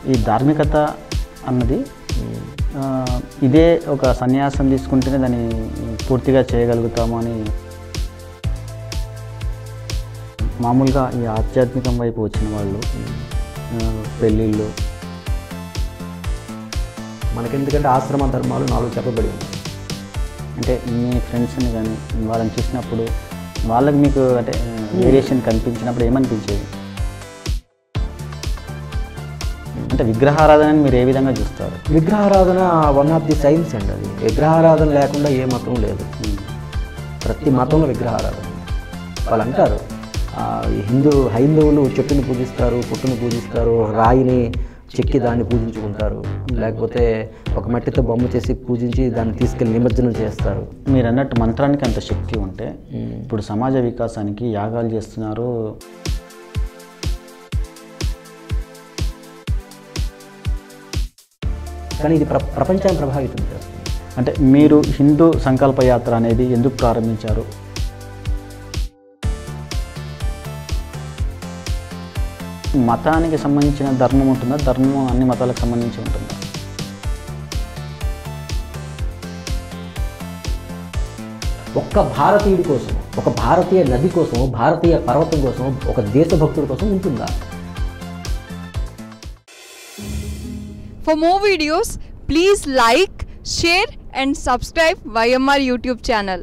ఈ ధార్మికత అన్నది ఆ, ఇదే ఒక సన్యాసం తీసుకుంటేనే దాన్ని పూర్తిగా చేయగలుగుతాము అని మామూలుగా ఈ ఆధ్యాత్మికం వైపు వచ్చిన వాళ్ళు ఆ, పెళ్ళిళ్ళు మనకెందుకంటే ఆశ్రమ ధర్మాలు నాలుగు చెప్పబడి ఉన్నాయి అంటే మీ ఫ్రెండ్స్ని కానీ వాళ్ళని చూసినప్పుడు వాళ్ళకి మీకు అంటే వేరియేషన్ కనిపించినప్పుడు ఏమనిపించేది అంటే విగ్రహారాధనని మీరు ఏ విధంగా చూస్తారు విగ్రహారాధన వన్ ఆఫ్ ది సైన్స్ అండి అది విగ్రహారాధన లేకుండా ఏ మతం లేదు ప్రతి మతంలో విగ్రహారాధన వాళ్ళు అంటారు ఆ, ఈ హిందూ హైందవులు చెట్టుని పూజిస్తారు పుట్టుని పూజిస్తారు రాయిని చెక్కి దాన్ని పూజించుకుంటారు లేకపోతే ఒక మట్టితో బొమ్మ చేసి పూజించి దాన్ని తీసుకెళ్ళి నిమజ్జనం చేస్తారు మీరు అన్నట్టు మంత్రానికి అంత శక్తి ఉంటే ఇప్పుడు సమాజ వికాసానికి యాగాలు చేస్తున్నారు కానీ ఇది ప్ర ప్రపంచాన్ని ప్రభావితం చేస్తుంది అంటే మీరు హిందూ సంకల్ప యాత్ర అనేది ఎందుకు ప్రారంభించారు మతానికి సంబంధించిన ధర్మం ఉంటుందా ధర్మం అన్ని మతాలకు సంబంధించి ఉంటుందా ఒక్క భారతీయుడి కోసం ఒక భారతీయ నది కోసం భారతీయ పర్వతం కోసం ఒక దేశభక్తుడి కోసం ఉంటుందా For more videos, please like, share and subscribe YMR YouTube channel.